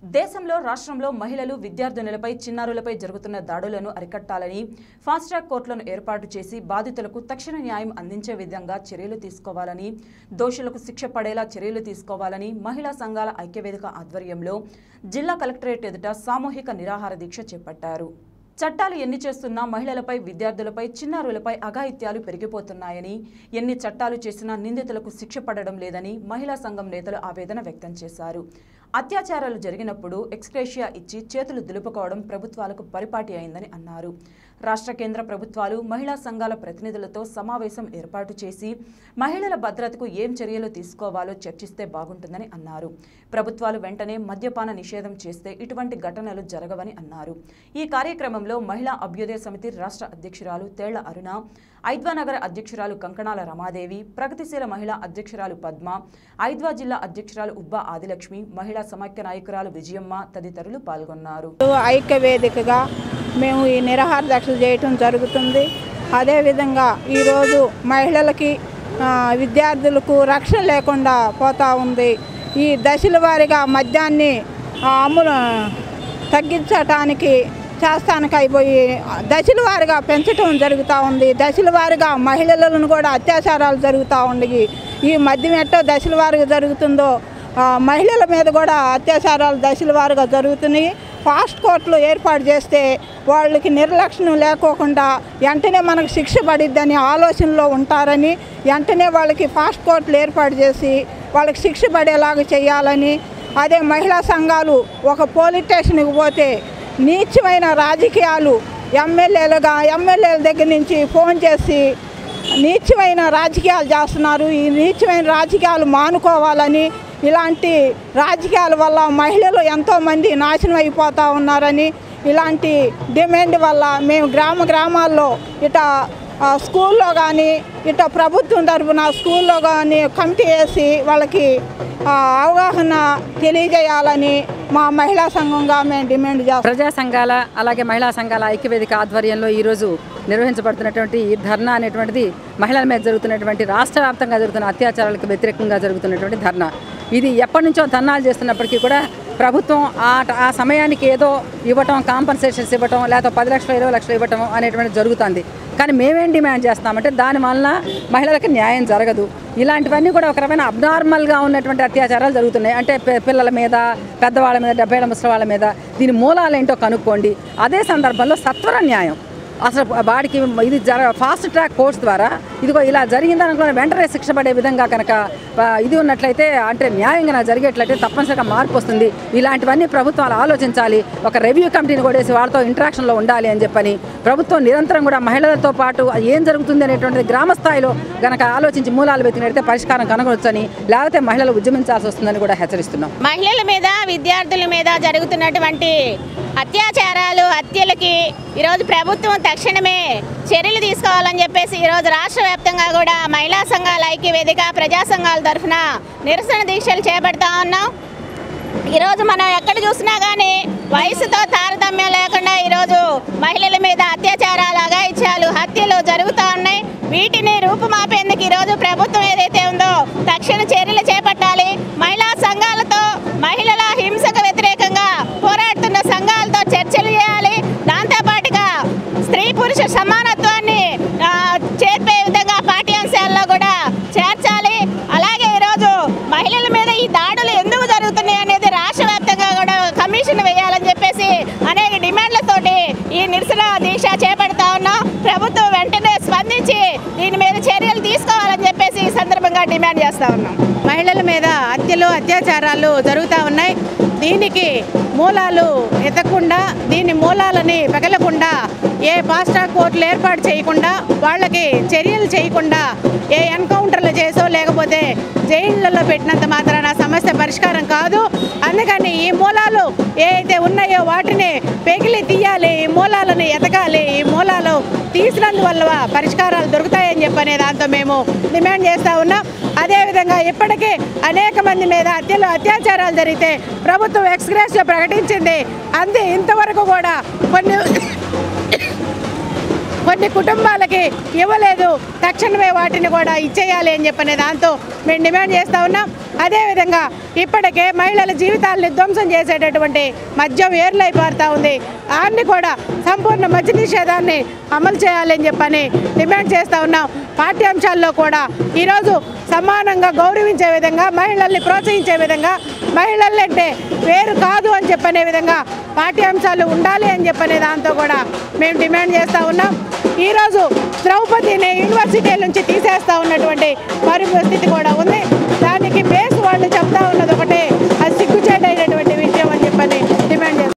దేశంలో రాష్ట్రంలో మహిళలు విద్యార్థినులపై చిన్నారులపై జరుగుతున్న దాడులను అరికట్టాలని ఫాస్ట్ ట్రాక్ కోర్టులను ఏర్పాటు చేసి బాధితులకు తక్షణ న్యాయం అందించే విధంగా చర్యలు తీసుకోవాలని దోషులకు శిక్ష పడేలా చర్యలు తీసుకోవాలని మహిళా సంఘాల ఐక్యవేదిక ఆధ్వర్యంలో జిల్లా కలెక్టరేట్ ఎదుట సామూహిక నిరాహార దీక్ష చేపట్టారు చట్టాలు ఎన్ని చేస్తున్నా మహిళలపై విద్యార్థులపై చిన్నారులపై అఘాయిత్యాలు పెరిగిపోతున్నాయని ఎన్ని చట్టాలు చేసినా నిందితులకు శిక్ష పడడం లేదని మహిళా సంఘం నేతలు ఆవేదన వ్యక్తం చేశారు అత్యాచారాలు జరిగినప్పుడు ఎక్స్క్రేషియా ఇచ్చి చేతులు దులుపుకోవడం ప్రభుత్వాలకు పరిపాటి అయిందని అన్నారు రాష్ట్ర కేంద్ర ప్రభుత్వాలు మహిళా సంఘాల ప్రతినిధులతో సమావేశం ఏర్పాటు చేసి మహిళల భద్రతకు ఏం చర్యలు తీసుకోవాలో చర్చిస్తే బాగుంటుందని అన్నారు ప్రభుత్వాలు వెంటనే మద్యపాన నిషేధం చేస్తే ఇటువంటి ఘటనలు జరగవని అన్నారు ఈ కార్యక్రమంలో మహిళా అభ్యుదయ సమితి రాష్ట్ర అధ్యక్షురాలు తేళ్ల అరుణ ఐద్వానగర్ అధ్యక్షురాలు కంకణాల రమాదేవి ప్రగతిశీల మహిళా అధ్యక్షురాలు పద్మ ఐద్వా జిల్లా అధ్యక్షురాలు ఉబ్బా ఆదిలక్ష్మి మహిళా సమైక్య నాయకురాలు విజయమ్మ తదితరులు పాల్గొన్నారు ఐక్య వేదికగా మేము ఈ నిరాహార దీక్షలు చేయటం జరుగుతుంది అదేవిధంగా ఈరోజు మహిళలకి ఆ, విద్యార్థులకు రక్షణ లేకుండా పోతూ ఉంది ఈ దశల వారీగా మద్యాన్ని ఆ, అమ్ములు తగ్గించటానికి చేస్తానికి అయిపోయి దశల వారీగా పెంచటం జరుగుతూ ఉంది దశల వారీగా మహిళలను కూడా అత్యాచారాలు జరుగుతూ ఉన్నాయి ఈ మద్యం ఎట్టో దశల వారీగా జరుగుతుందో ఆ, మహిళల మీద కూడా అత్యాచారాలు దశల వారీగా జరుగుతున్నాయి ఫాస్ట్ కోర్టులు ఏర్పాటు చేస్తే వాళ్ళకి నిర్లక్ష్యం లేకోకుండా వెంటనే మనకు శిక్ష పడిద్దని ఆలోచనలో ఉంటారని వెంటనే వాళ్ళకి ఫాస్ట్ కోర్టులు ఏర్పాటు చేసి వాళ్ళకి శిక్ష పడేలాగా చేయాలని అదే మహిళా సంఘాలు ఒక పోలీస్ స్టేషన్కి పోతే నీచమైన రాజకీయాలు ఎమ్మెల్యేలుగా ఎమ్మెల్యేల దగ్గర నుంచి ఫోన్ చేసి నీచమైన రాజకీయాలు చేస్తున్నారు ఈ నీచమైన రాజకీయాలు మానుకోవాలని ఇలాంటి రాజకీయాల వల్ల మహిళలు ఎంతోమంది నాశనం అయిపోతూ ఉన్నారని ఇలాంటి డిమాండ్ వల్ల మేము గ్రామ గ్రామాల్లో ఇట ఆ, స్కూల్లో కానీ ఇట ప్రభుత్వం తరఫున స్కూల్లో కానీ కమిటీ వేసి వాళ్ళకి ఆ, అవగాహన తెలియజేయాలని మా మహిళా సంఘంగా మేము డిమాండ్ చేస్తాం ప్రజా సంఘాల అలాగే మహిళా సంఘాల ఐక్యవేదిక ఆధ్వర్యంలో ఈరోజు నిర్వహించబడుతున్నటువంటి ఈ ధర్నా అనేటువంటిది మహిళల మీద జరుగుతున్నటువంటి రాష్ట్ర వ్యాప్తంగా జరుగుతున్న అత్యాచారాలకు వ్యతిరేకంగా జరుగుతున్నటువంటి ధర్నా ఇది ఎప్పటి నుంచో ధర్నాలు చేస్తున్నప్పటికీ కూడా ప్రభుత్వం ఆ ఆ సమయానికి ఏదో ఇవ్వటం కాంపన్సేషన్స్ ఇవ్వటం లేకపోతే పది లక్షలు ఇరవై లక్షలు ఇవ్వటం అనేటువంటిది జరుగుతుంది కానీ మేమేం డిమాండ్ చేస్తామంటే దాని వలన మహిళలకు న్యాయం జరగదు ఇలాంటివన్నీ కూడా ఒక రకమైన అబ్నార్మల్గా ఉన్నటువంటి అత్యాచారాలు జరుగుతున్నాయి అంటే పి- పిల్లల మీద పెద్దవాళ్ళ మీద డెబ్బై ఏళ్ళ ముసలి వాళ్ళ మీద దీని మూలాలు ఏంటో కనుక్కోండి అదే సందర్భంలో సత్వర న్యాయం అసలు వాడికి ఇది జర ఫాస్ట్ ట్రాక్ కోర్స్ ద్వారా ఇదిగో ఇలా జరిగిందనుకున్న వెంటనే శిక్ష పడే విధంగా కనుక ఆ, ఇది ఉన్నట్లయితే అంటే న్యాయంగా నాకు జరిగేట్లయితే తప్పనిసరిగా మార్పు వస్తుంది ఇలాంటివన్నీ ప్రభుత్వాలు ఆలోచించాలి ఒక రివ్యూ కమిటీని కొడేసి వాళ్ళతో ఇంటరాక్షన్లో ఉండాలి అని చెప్పని ప్రభుత్వం నిరంతరం కూడా మహిళలతో పాటు ఏం జరుగుతుంది అనేటువంటిది గ్రామ స్థాయిలో గనక ఆలోచించి మూలాలు వెతికినట్లయితే పరిష్కారం కనుగొనొచ్చని లేకపోతే మహిళలు ఉద్యమించాల్సి వస్తుందని కూడా హెచ్చరిస్తున్నాం మహిళల మీద విద్యార్థుల మీద జరుగుతున్నటువంటి అత్యాచారాలు హత్యలకి ఈరోజు ప్రభుత్వం తక్షణమే చర్యలు తీసుకోవాలని చెప్పేసి ఈరోజు రాష్ట్ర వ్యాప్తంగా కూడా మహిళా సంఘాల ఐక్య వేదిక ప్రజా సంఘాల తరఫున నిరసన దీక్షలు చేపడతా ఉన్నాం ఈరోజు మనం ఎక్కడ చూసినా కానీ వయసుతో తారతమ్యం లేకుండా ఈరోజు మహిళల మీద అత్యాచారాలు అఘాయిత్యాలు హత్యలు జరుగుతూ ఉన్నాయి వీటిని రూపుమాపేందుకు ఈరోజు ప్రభుత్వం ఏదైతే ఉందో తక్షణ చర్యలు చేపట్టాలి మహిళా సంఘాలతో మహిళల హింసకు వ్యతిరేకంగా పోరాడుతున్న సంఘాలతో చర్చలు చేయాలి దాంతోపాటుగా స్త్రీ పురుష సమానత్వాన్ని ఆ, చేర్పే విధంగా పాఠ్యాంశాల్లో కూడా చేర్చాలి అలాగే ఈరోజు మహిళల మీద ఈ దాడులు ఎందుకు జరుగుతున్నాయి అనేది రాష్ట్ర వ్యాప్తంగా కూడా కమిషన్ వేయాలని చెప్పేసి అనేక డిమాండ్లతోటి ఈ నిరసన దీక్ష చేపడతా ఉన్నాం ప్రభుత్వం వెంటనే స్పందించి దీని మీద చర్యలు తీసుకోవాలని చెప్పేసి ఈ సందర్భంగా డిమాండ్ చేస్తా ఉన్నాం మహిళల మీద హత్యలు అత్యాచారాలు జరుగుతూ ఉన్నాయి దీనికి మూలాలు ఎత్తకుండా దీని మూలాలని పగలకుండా ఏ ఫాస్ట్ ట్రాక్ కోర్టులు ఏర్పాటు చేయకుండా వాళ్ళకి చర్యలు చేయకుండా ఏ ఎన్కౌంటర్లు చేసో లేకపోతే జైళ్ళల్లో పెట్టినంత మాత్రాన సమస్య పరిష్కారం కాదు అందుకని ఈ మూలాలు ఏ అయితే ఉన్నాయో వాటిని పెగిలి తీయాలి ఈ మూలాలను ఎతకాలి ఈ మూలాలు తీసినందువల్ల పరిష్కారాలు దొరుకుతాయని చెప్పనే దాంతో మేము డిమాండ్ చేస్తూ ఉన్నాం అదేవిధంగా ఇప్పటికీ అనేక మంది మీద హత్యలు అత్యాచారాలు జరిగితే ప్రభుత్వం ఎక్స్గ్రేస్లో ప్రకటించింది అంతే ఇంతవరకు కూడా కొన్ని కొన్ని కుటుంబాలకి ఇవ్వలేదు తక్షణమే వాటిని కూడా ఇచ్చేయాలి అని చెప్పనే దాంతో మేము డిమాండ్ చేస్తూ ఉన్నాం అదేవిధంగా ఇప్పటికే మహిళల జీవితాలను ధ్వంసం చేసేటటువంటి మద్యం ఏర్లైపోతా ఉంది దాన్ని కూడా సంపూర్ణ మద్య నిషేధాన్ని అమలు చేయాలని చెప్పని డిమాండ్ చేస్తూ ఉన్నాం పాఠ్యాంశాల్లో కూడా ఈరోజు సమానంగా గౌరవించే విధంగా మహిళల్ని ప్రోత్సహించే విధంగా మహిళలు అంటే వేరు కాదు అని చెప్పనే విధంగా పాఠ్యాంశాలు ఉండాలి అని చెప్పనే దాంతో కూడా మేము డిమాండ్ చేస్తూ ఉన్నాం ఈరోజు ద్రౌపదిని యూనివర్సిటీ నుంచి తీసేస్తా ఉన్నటువంటి పరిస్థితి కూడా ఉంది దానికి బేస్ వాళ్ళు చెప్తా ఉన్నారు